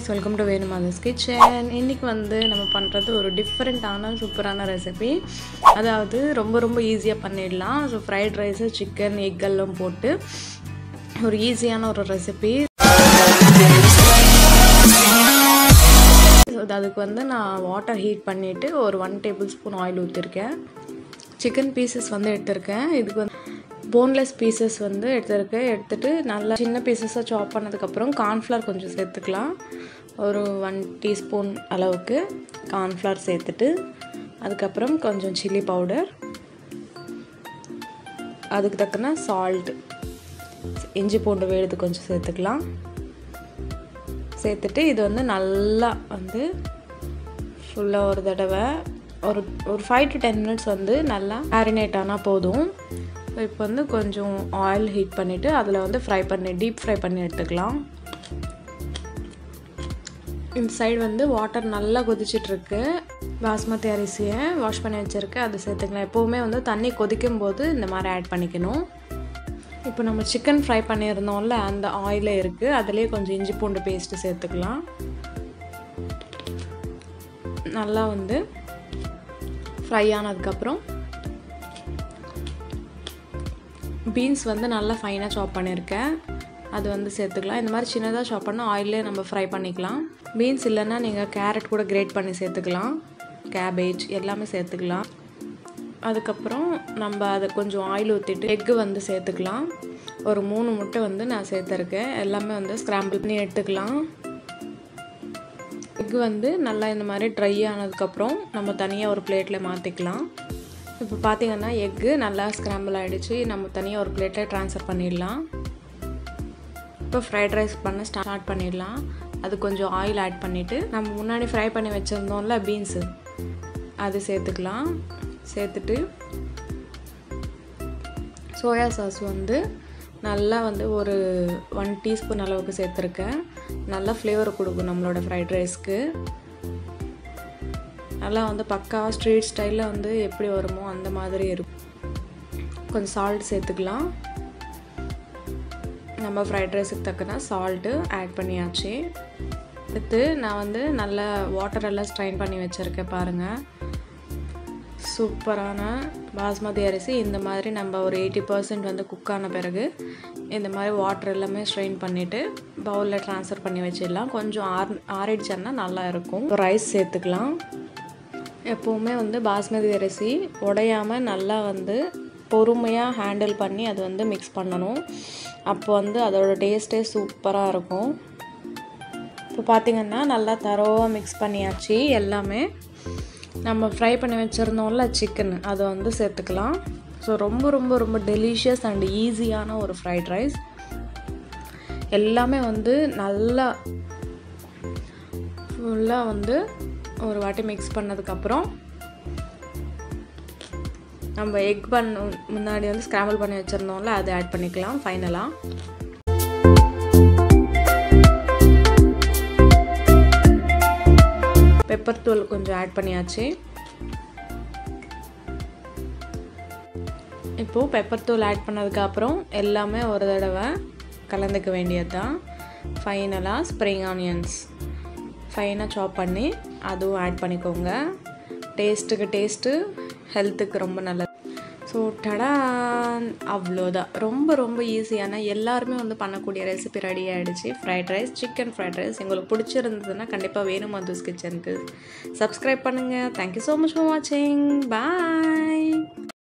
guys welcome to Venu mother's kitchen இன்றைக்கி வந்து நம்ம பண்ணுறது ஒரு டிஃப்ரெண்ட்டான சூப்பரான ரெசிபி அதாவது ரொம்ப ரொம்ப ஈஸியாக பண்ணிடலாம் so fried rice chicken egg எல்லாம் போட்டு ஒரு ஈஸியான ஒரு ரெசிபி அதுக்கு வந்து நான் வாட்டர் ஹீட் பண்ணிவிட்டு ஒரு ஒன் டேபிள் ஸ்பூன் ஆயில் ஊற்றிருக்கேன் சிக்கன் பீசஸ் வந்து எடுத்திருக்கேன் இதுக்கு வந்து போன்லெஸ் பீசஸ் வந்து எடுத்துருக்கேன் எடுத்துகிட்டு நல்லா சின்ன பீசஸாக சாப் பண்ணதுக்கப்புறம் கார்ன்ஃப்ளவர் கொஞ்சம் சேர்த்துக்கலாம் ஒரு ஒன் டீஸ்பூன் அளவுக்கு கார்ன்ஃப்ளவர் சேர்த்துட்டு அதுக்கப்புறம் கொஞ்சம் சில்லி பவுடர் அதுக்கு தக்கன சால்ட் இஞ்சி பூண்டு வேடுது கொஞ்சம் சேர்த்துக்கலாம் சேர்த்துட்டு இது வந்து நல்லா வந்து ஃபுல்லாக ஒரு தடவை ஒரு ஒரு ஃபைவ் டு டென் மினிட்ஸ் வந்து நல்லா மேரினேட் ஆனால் போதும் இப்போ வந்து கொஞ்சம் ஆயில் ஹீட் பண்ணிவிட்டு அதில் வந்து ஃப்ரை பண்ணி டீப் ஃப்ரை பண்ணி எடுத்துக்கலாம் இந்த சைடு வந்து வாட்டர் நல்லா கொதிச்சிட்ருக்கு பாஸ்மதி அரிசியை வாஷ் பண்ணி வச்சுருக்கேன் அதை சேர்த்துக்கலாம் எப்போவுமே வந்து தண்ணி கொதிக்கும் போது இந்த மாதிரி ஆட் பண்ணிக்கணும் இப்போ நம்ம சிக்கன் ஃப்ரை பண்ணியிருந்தோம்ல அந்த ஆயிலே இருக்குது அதுலேயே கொஞ்சம் இஞ்சி பூண்டு பேஸ்ட்டு சேர்த்துக்கலாம் நல்லா வந்து ஃப்ரை ஆனதுக்கப்புறம் பீன்ஸ் வந்து நல்லா ஃபைனாக சாப் பண்ணியிருக்கேன் அது வந்து சேர்த்துக்கலாம் இந்த மாதிரி சின்னதாக சாப் பண்ணால் ஆயிலே நம்ம ஃப்ரை பண்ணிக்கலாம் பீன்ஸ் இல்லைன்னா நீங்கள் கேரட் கூட கிரேட் பண்ணி சேர்த்துக்கலாம் கேபேஜ் எல்லாமே சேர்த்துக்கலாம் அதுக்கப்புறம் நம்ம அதை கொஞ்சம் ஆயில் ஊற்றிட்டு எக்கு வந்து சேர்த்துக்கலாம் ஒரு மூணு முட்டை வந்து நான் சேர்த்துருக்கேன் எல்லாமே வந்து ஸ்க்ராம்பிள் பண்ணி எடுத்துக்கலாம் எக்கு வந்து நல்லா இந்த மாதிரி ட்ரை ஆனதுக்கப்புறம் நம்ம தனியாக ஒரு பிளேட்டில் மாற்றிக்கலாம் இப்போ பார்த்திங்கன்னா எக்கு நல்லா ஸ்க்ராம்பிள் ஆகிடுச்சு நம்ம தனியாக ஒரு பிளேட்டில் ட்ரான்ஸ்ஃபர் பண்ணிடலாம் இப்போ ஃப்ரைட் ரைஸ் பண்ண ஸ்டார்ட் பண்ணிடலாம் அது கொஞ்சம் ஆயில் ஆட் பண்ணிவிட்டு நம்ம முன்னாடி ஃப்ரை பண்ணி வச்சுருந்தோம்ல பீன்ஸு அது சேர்த்துக்கலாம் சேர்த்துட்டு சோயா சாஸ் வந்து நல்லா வந்து ஒரு ஒன் டீஸ்பூன் அளவுக்கு சேர்த்துருக்கேன் நல்லா ஃப்ளேவர் கொடுக்கும் நம்மளோட ஃப்ரைட் ரைஸ்க்கு நல்லா வந்து பக்காவாக ஸ்ட்ரீட் ஸ்டைலில் வந்து எப்படி வருமோ அந்த மாதிரி இருக்கும் கொஞ்சம் சால்ட் சேர்த்துக்கலாம் நம்ம ஃப்ரைட் ரைஸுக்கு தக்கன சால்ட்டு ஆட் பண்ணியாச்சு அடுத்து நான் வந்து நல்ல வாட்டர் எல்லாம் ஸ்ட்ரைன் பண்ணி வச்சுருக்கேன் பாருங்கள் சூப்பரான பாஸ்மதி அரிசி இந்த மாதிரி நம்ம ஒரு எயிட்டி பர்சன்ட் வந்து குக் ஆன பிறகு இந்த மாதிரி வாட்டர் எல்லாமே ஸ்ட்ரெயின் பண்ணிவிட்டு பவுலில் ட்ரான்ஸ்ஃபர் பண்ணி வச்சிடலாம் கொஞ்சம் ஆர் ஆறிடுச்சன்னா நல்லா இருக்கும் ரைஸ் சேர்த்துக்கலாம் எப்போவுமே வந்து பாஸ்மதி அரிசி உடையாமல் நல்லா வந்து பொறுமையாக ஹேண்டில் பண்ணி அது வந்து மிக்ஸ் பண்ணணும் அப்போ வந்து அதோட டேஸ்ட்டே சூப்பராக இருக்கும் இப்போ பார்த்திங்கன்னா நல்லா தரோவாக மிக்ஸ் பண்ணியாச்சு எல்லாமே நம்ம ஃப்ரை பண்ணி வச்சுருந்தோம்ல சிக்கன் அதை வந்து சேர்த்துக்கலாம் ஸோ ரொம்ப ரொம்ப ரொம்ப டெலிஷியஸ் அண்ட் ஈஸியான ஒரு ஃப்ரைட் ரைஸ் எல்லாமே வந்து நல்லா ஃபுல்லாக வந்து ஒரு வாட்டி மிக்ஸ் பண்ணதுக்கப்புறம் நம்ம எக் பண்ண முன்னாடி வந்து ஸ்க்ராம்பிள் பண்ணி வச்சுருந்தோம்ல அதை ஆட் பண்ணிக்கலாம் ஃபைனலாக பெப்பர் தூள் கொஞ்சம் ஆட் பண்ணியாச்சு இப்போது பெப்பர் தூள் ஆட் பண்ணதுக்கப்புறம் எல்லாமே ஒரு தடவை கலந்துக்க வேண்டியது தான் ஃபைனலாக ஸ்ப்ரிங் ஆனியன்ஸ் ஃபைனாக சாப் பண்ணி அதுவும் ஆட் பண்ணிக்கோங்க டேஸ்ட்டுக்கு டேஸ்ட்டு ஹெல்த்துக்கு ரொம்ப நல்லது ஸோ டடான் அவ்வளோதான் ரொம்ப ரொம்ப ஈஸியான எல்லாருமே வந்து பண்ணக்கூடிய ரெசிபி ரெடி ஆகிடுச்சு fried rice chicken fried rice உங்களுக்கு பிடிச்சிருந்ததுன்னா கண்டிப்பாக வேணும் மதுஸ் கிச்சனுக்கு சப்ஸ்கிரைப் பண்ணுங்கள் தேங்க்யூ ஸோ மச் ஃபார் வாட்சிங் பாய்